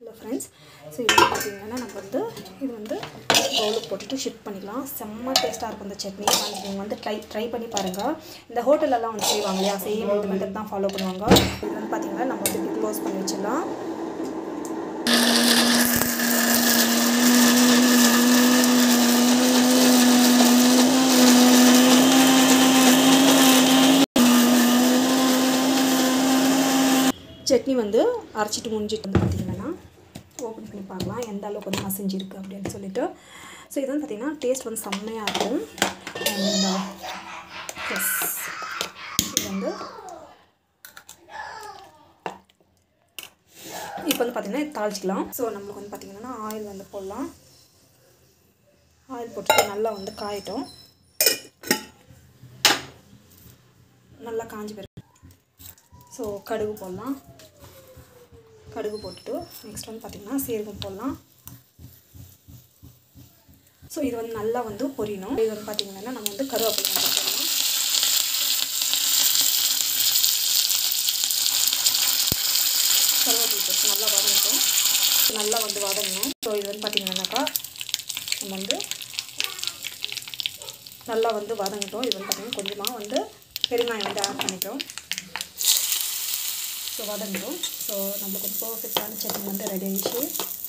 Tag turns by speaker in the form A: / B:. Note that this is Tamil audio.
A: ஹலோ ஃப்ரெண்ட்ஸ் ஸோ இது வந்து பார்த்தீங்கன்னா நம்ம வந்து இது வந்து பவுலுக்கு போட்டுட்டு ஷிஃப்ட் பண்ணிக்கலாம் செம்ம டேஸ்ட்டாக இருக்கும் இந்த சட்னி வந்து நீங்கள் வந்து ட்ரை ட்ரை பண்ணி பாருங்கள் இந்த ஹோட்டலெல்லாம் வந்து செய்வாங்க இல்லையா சேம் இந்த மெத்தட் தான் ஃபாலோ பண்ணுவாங்க இது வந்து பார்த்தீங்கன்னா நம்ம வந்து இப்படி க்ளோஸ் பண்ணி வச்சிடலாம் சட்னி வந்து அரைச்சிட்டு முடிஞ்சிட்டு வந்து பார்த்திங்கன்னா ஓப்பன் பண்ணி பார்க்கலாம் எந்த அளவுக்கு வந்து மசிஞ்சிருக்கு அப்படின்னு சொல்லிட்டு ஸோ இது வந்து பார்த்திங்கன்னா டேஸ்ட் வந்து செம்மையாக இருக்கும் அண்ட் எஸ் இது வந்து இப்போ வந்து பார்த்திங்கன்னா இது தாளிச்சிக்கலாம் ஸோ நம்மளுக்கு வந்து பார்த்திங்கன்னா ஆயில் வந்து போடலாம் ஆயில் போட்டு நல்லா வந்து காயட்டும் நல்லா காஞ்சி பிறகு ஸோ கடுகு போடலாம் கடுகு போட்டுட்டு நெக்ஸ்ட் வந்து பார்த்திங்கன்னா சீரகம் போடலாம் ஸோ இது வந்து நல்லா வந்து பொரியணும் இது வந்து பார்த்திங்கன்னா நம்ம வந்து கருவேப்பிலை வந்து போடலாம் கருவேப்பிலை போட்டு நல்லா வதங்கட்டும் நல்லா வந்து வதங்கணும் ஸோ இது வந்து பார்த்திங்கன்னாக்கா நம்ம வந்து நல்லா வந்து வதங்கட்டும் இது வந்து பார்த்திங்கன்னா கொஞ்சமாக வந்து பெருங்காயம் வந்து ஆட் பண்ணிக்கிறோம் ஸோ வதங்கட்டும் ஸோ நம்மளுக்கு ஒரு பர்ஃபெக்டான சட்னி வந்து ரெடி ஆயிடுச்சு